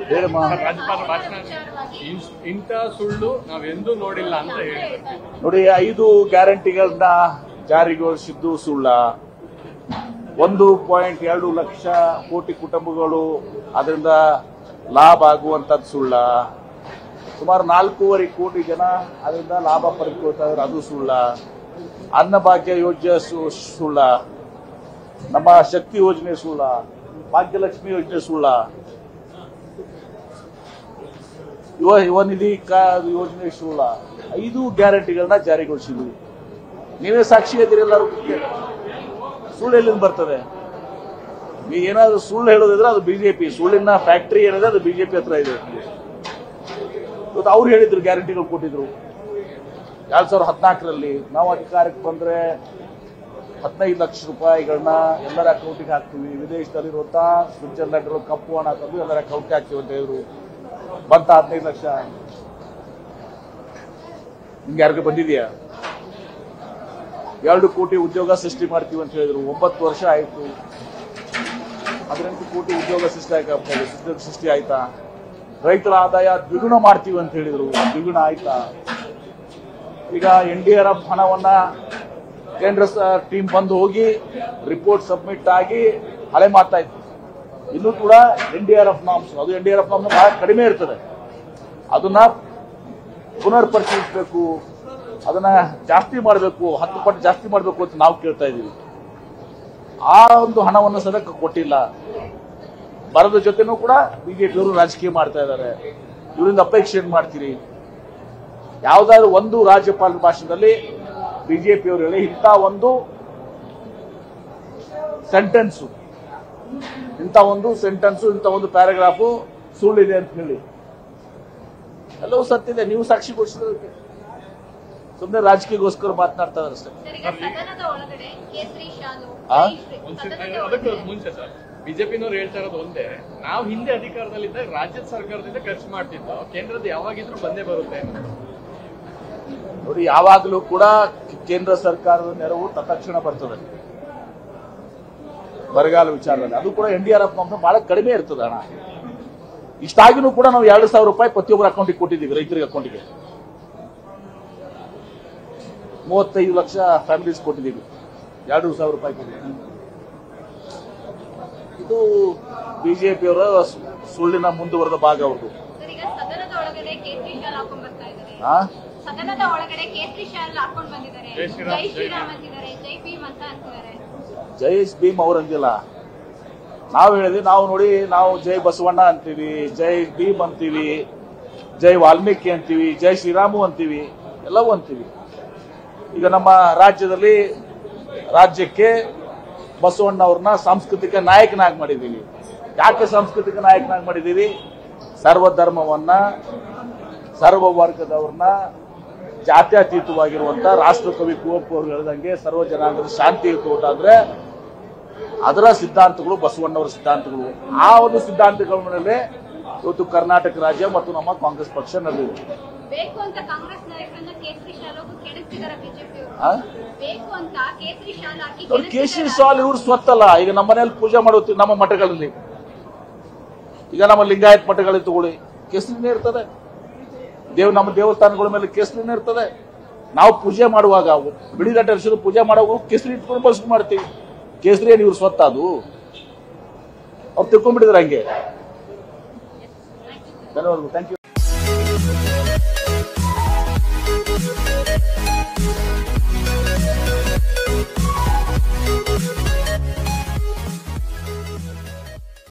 ಹೇಳಮ್ಮ ರಾಜ್ಯಪಾಲ ಭಾಷಣ ಇನ್- ಇಂಥ ಸುಳ್ಳು ನಾವೆಂದೂ ನೋಡಿಲ್ಲ ಅಂತ ಹೇಳಿದ್ರು ನೋಡಿ ಐದು ಗ್ಯಾರಂಟಿಗಳನ್ನ ಜಾರಿಗೊಳಿಸಿದ್ದು ಸುಳ್ಳ ಒಂದು ಪಾಯಿಂಟ್ ಎರಡು ಲಕ್ಷ ಕೋಟಿ ಕುಟುಂಬಗಳು ಅದರಿಂದ ಲಾಭ ಆಗುವಂತದ್ದು ಸುಳ್ಳ ಸುಮಾರು ನಾಲ್ಕೂವರೆ ಕೋಟಿ ಜನ ಅದರಿಂದ ಲಾಭ ಪಡೆದುಕೊಳ್ತಾ ಇದ್ದಾರೆ ಅದು ಸುಳ್ಳ ಅನ್ನಭಾಗ್ಯ ಯೋಜನೆ ಸು- ಸುಳ್ಳ ನಮ್ಮ ಶಕ್ತಿ ಯೋಜನೆ ಸುಳ್ಳ ಭಾಗ್ಯಲಕ್ಷ್ಮಿ ಯೋಜನೆ ಸುಳ್ಳ ಯುವ ಯುವ ನಿಧಿ ಕಾ- ಯೋಜನೆ ಸುಳ್ಳ ಐದು ಗ್ಯಾರಂಟಿಗಳನ್ನ ಜಾರಿಗೊಳಿಸಿದ್ವಿ ನೀವೇ ಸಾಕ್ಷಿ ಇದ್ದೀರಿ ಎಲ್ಲರೂ ಸುಳ್ಳು ಎಲ್ಲಿಂದ ಬರ್ತದೆ ನೀವು ಏನಾದ್ರು ಸುಳ್ಳು ಹೇಳೋದಿದ್ರೆ ಅದು ಬಿಜೆಪಿ ಸುಳ್ಳಿನ ಫ್ಯಾಕ್ಟರಿ ಏನಿದೆ ಅದು ಬಿಜೆಪಿ ಹತ್ರ ಇದೆ ಇವತ್ತು ಅವ್ರು ಹೇಳಿದ್ರು ಗ್ಯಾರಂಟಿಗಳು ಕೊಟ್ಟಿದ್ರು ಎರಡ್ ಸಾವಿರದ ಹದಿನಾಲ್ಕರಲ್ಲಿ ನಾವು ಅಧಿಕಾರಕ್ಕೆ ಬಂದ್ರೆ ಹದಿನೈದು ಲಕ್ಷ ರೂಪಾಯಿಗಳನ್ನ ಎಲ್ಲರ ಅಕೌಂಟಿಗೆ ಹಾಕ್ತೀವಿ ವಿದೇಶದಲ್ಲಿರುವಂತ ಸ್ವಿಟ್ಜರ್ಲೆಂಡ್ ಇರೋ ಕಪ್ಪು ಹಣ ತಂದು ಎಲ್ಲರ ಅಕೌಂಟ್ಗೆ ಹಾಕ್ತೀವಿ ಅಂತ ಹೇಳಿದ್ರು ಬಂತ ಹದಿನೈದು ಲಕ್ಷ ನಿಮ್ಗೆ ಯಾರಿಗೂ ಬಂದಿದೆಯಾ ಎರಡು ಕೋಟಿ ಉದ್ಯೋಗ ಸೃಷ್ಟಿ ಮಾಡ್ತೀವಿ ಅಂತ ಹೇಳಿದ್ರು ಒಂಬತ್ತು ವರ್ಷ ಆಯ್ತು ಹದಿನೆಂಟು ಕೋಟಿ ಉದ್ಯೋಗ ಸೃಷ್ಟಿ ಆಯ್ತಾ ಉದ್ಯೋಗ ಸೃಷ್ಟಿ ಆಯ್ತಾ ರೈತರ ಆದಾಯ ದ್ವಿಗುಣ ಮಾಡ್ತೀವಿ ಅಂತ ಹೇಳಿದ್ರು ದ್ವಿಗುಣ ಆಯ್ತಾ ಈಗ ಎನ್ ಡಿ ಆರ್ ಎಫ್ ಹಣವನ್ನ ಕೇಂದ್ರ ಟೀಮ್ ಬಂದು ಹೋಗಿ ರಿಪೋರ್ಟ್ ಸಬ್ಮಿಟ್ ಆಗಿ ಹಳೆ ಮಾಡ್ತಾ ಇತ್ತು ಇನ್ನೂ ಕೂಡ N D R F norms ಅದು N D R F norms ಬಹಳ ಕಡಿಮೆ ಇರ್ತದೆ ಅದನ್ನ ಪುನರ್ ಪರಿಶೀಲಿಸಬೇಕು ಅದನ್ನ ಜಾಸ್ತಿ ಮಾಡಬೇಕು ಹತ್ತು ಪಟ್ಟು ಜಾಸ್ತಿ ಮಾಡಬೇಕು ಅಂತ ನಾವು ಕೇಳ್ತಾ ಇದೀವಿ ಆ ಒಂದು ಹಣವನ್ನು ಸದಕ್ಕೆ ಕೊಟ್ಟಿಲ್ಲ ಬರದ ಜೊತೆನೂ ಕೂಡ ಬಿಜೆಪಿಯವರು ರಾಜಕೀಯ ಮಾಡ್ತಾ ಇದ್ದಾರೆ ಇವರಿಂದ ಅಪೇಕ್ಷೆ ಏನ್ ಮಾಡ್ತೀರಿ ಯಾವ್ದಾದ್ರು ಒಂದು ರಾಜ್ಯಪಾಲರ ಭಾಷಣದಲ್ಲಿ ಬಿಜೆಪಿಯವರು ಹೇಳಿ ಇಂಥ ಒಂದು ಸೆಂಟೆನ್ಸು ಇಂಥ ಒಂದು ಸೆಂಟೆನ್ಸು ಇಂಥ ಒಂದು ಪ್ಯಾರಾಗ್ರಾಫು ಸುಳ್ಳಿದೆ ಅಂತ ಹೇಳಿ ಎಲ್ಲವೂ ಸತ್ತಿದೆ ನೀವು ಸಾಕ್ಷಿ ಕೊಡಿಸಿದಕ್ಕೆ ಸುಮ್ಮನೆ ರಾಜಕೀಯಗೋಸ್ಕರ ಮಾತನಾಡ್ತಾ ಇದ್ದಾರೆ ಅಷ್ಟೇ ಸರ್, ಈಗ ಸದನದ ಒಳಗಡೆ ಕೇಸರಿ ಶಾಲು ಆ? ಜೈ ಶ್ರೀ- ಒಂದ್ ಸದನದ ಸೆಕೆಂಡ್, ಅದಕ್ಕೂ ಒಳಗಡೆ ಮುಂಚೆ ಸರ್ ಬಿಜೆಪಿನವ್ರು ಹೇಳ್ತಾ ಇರೋದು ಒಂದೇ ನಾವು ಹಿಂದೆ ಅಧಿಕಾರದಲ್ಲಿದ್ದಾಗ ರಾಜ್ಯ ಸರ್ಕಾರದಿಂದ ಖರ್ಚು ಮಾಡ್ತಿದ್ದೋ ಕೇಂದ್ರದ ಯಾವಾಗಿದ್ರು ಬಂದೇ ಬರುತ್ತೆ ನೋಡಿ ಯಾವಾಗಲೂ ಕೂಡ ಕೇಂದ್ರ ಸರ್ಕಾರದ ನೆರವು ತತ್ಕ್ಷಣ ಬರ್ತದೆ ಬರಗಾಲ ವಿಚಾರದಲ್ಲಿ ಅದು ಕೂಡ ಎನ್ ಡಿ ಆರ್ ಎಫ್ ಬಹಳ ಕಡಿಮೆ ಇರ್ತದೆ ಹಣ ಇಷ್ಟಾಗಿನೂ ಕೂಡ ನಾವು ಎರಡು ಸಾವಿರ ರೂಪಾಯಿ ಪ್ರತಿಯೊಬ್ಬರ ಅಕೌಂಟಿಗೆ ಕೊಟ್ಟಿದ್ದೀವಿ ರೈತರಿಗೆ ಅಕೌಂಟಿಗೆ ಮೂವತ್ತೈದು ಲಕ್ಷ ಫ್ಯಾಮಿಲೀಸ್ ಕೊಟ್ಟಿದ್ದೀವಿ ಎರಡು ಸಾವಿರ ರೂಪಾಯಿ ಕೊಟ್ಟಿದ್ದೀವಿ ಇದು ಬಿಜೆಪಿಯವರ ಸುಳ್ಳಿನ ಮುಂದುವರೆದ ಭಾಗ ಅವ್ರದ್ದು ಸರ್, ಈಗ ಸದನದ ಒಳಗಡೆ ಕೇಸರಿ ಶಾಲ್ ಹಾಕೊಂಡ್ ಬರ್ತಾ ಇದ್ದಾರೆ ಆ ಸದನದ ಒಳಗಡೆ ಕೇಸರಿ ಶಾಲ್ ಹಾಕೊಂಡ್ ಬಂದಿದ್ದಾರೆ ಜೈ ಶ್ರೀರಾಮ್, ಜೈ ಜೈ ಶ್ರೀರಾಮ್ ಅಂತಿದ್ದಾರೆ ಜೈ ಭೀಮ್ ಅಂತ ಅಂತಿದ್ದಾರೆ ಜೈಸ್ ಭೀಮ್ ಅವ್ರಂದಿಲ್ಲ ನಾವು ಹೇಳಿದ್ವಿ ನಾವು ನೋಡಿ ನಾವು ಜೈ ಬಸವಣ್ಣ ಅಂತೀವಿ ಜೈ ಭೀಮ್ ಅಂತೀವಿ ಜೈ ವಾಲ್ಮೀಕಿ ಅಂತೀವಿ ಜೈ ಶ್ರೀರಾಮು ಅಂತೀವಿ ಎಲ್ಲವೂ ಅಂತೀವಿ ಈಗ ನಮ್ಮ ರಾಜ್ಯದಲ್ಲಿ ರಾಜ್ಯಕ್ಕೆ ಬಸವಣ್ಣ ಅವ್ರನ್ನ ಸಾಂಸ್ಕೃತಿಕ ನಾಯಕನಾಗಿ ಮಾಡಿದ್ದೀವಿ ಯಾಕೆ ಸಾಂಸ್ಕೃತಿಕ ನಾಯಕನಾಗಿ ಮಾಡಿದ್ದೀವಿ ಸರ್ವಧರ್ಮವನ್ನ ಸರ್ವ ವರ್ಗದವ್ರನ್ನ ಜಾತ್ಯತೀತವಾಗಿರುವಂತ ರಾಷ್ಟ್ರಕವಿ ಕುವೆಂಪು ಅವರು ಹೇಳಿದಂಗೆ ಸರ್ವ ಜನಾಂಗದ ಶಾಂತಿಯುತ ಊಟ ಅಂದ್ರೆ ಅದರ ಸಿದ್ಧಾಂತಗಳು ಬಸವಣ್ಣವರ ಸಿದ್ಧಾಂತಗಳು ಆ ಒಂದು ಸಿದ್ಧಾಂತಗಳ ಮೇಲೆ ಇವತ್ತು ಕರ್ನಾಟಕ ರಾಜ್ಯ ಮತ್ತು ನಮ್ಮ ಕಾಂಗ್ರೆಸ್ ಪಕ್ಷ ನಡೆದಿದೆ ಬೇಕು ಅಂತ ಕಾಂಗ್ರೆಸ್ ನಾಯಕರನ್ನ ಕೇಸರಿ ಶಾಲು ಕೆಡಿಸ್ತಿದ್ದಾರೆ ಬಿಜೆಪಿ ಆ? ಬೇಕು ಅಂತ ಕೇಸರಿ ಶಾಲ್ ಹಾಕಿ ನೋಡಿ ಕೇಸರಿ ಕೆಡಿಸ್ತಿದ್ದಾರೆ. ಸಾಲ್ ಇವ್ರು ಸ್ವತ್ತಲ್ಲ ಈಗ ನಮ್ಮ ಮನೇಲಿ ಪೂಜೆ ಮಾಡುತ್ತೀವಿ ನಮ್ಮ ಮಠಗಳಲ್ಲಿ ಈಗ ನಮ್ಮ ಲಿಂಗಾಯತ್ ಮಠಗಳಲ್ಲಿ ತಗೊಳ್ಳಿ ಕೇಸರಿನೇ ಇರ್ತದೆ ದೇವ್ ನಮ್ಮ ದೇವಸ್ಥಾನಗಳ ಮೇಲೆ ಕೇಸರಿನೇ ಇರ್ತದೆ ನಾವು ಪೂಜೆ ಮಾಡುವಾಗ ಬಿಳಿ ದಾಟ ಹರಿಸೋದು ಪೂಜೆ ಮಾಡುವಾಗ ಕೇಸರಿ ಇಟ್ಕೊಂಡು ಬಳಸ್ಕೊಂಡು ಮಾಡ್ತೀವಿ ಕೇಸರಿ ಏನು ಇವ್ರ ಸ್ವತ್ತ ಅದು ಅವ್ರು ತಿಳ್ಕೊಂಡ್ಬಿಟ್ಟಿದ್ರೆ ಹಂಗೆ ಧನ್ಯವಾದಗಳು ಥ್ಯಾಂಕ್ ಯು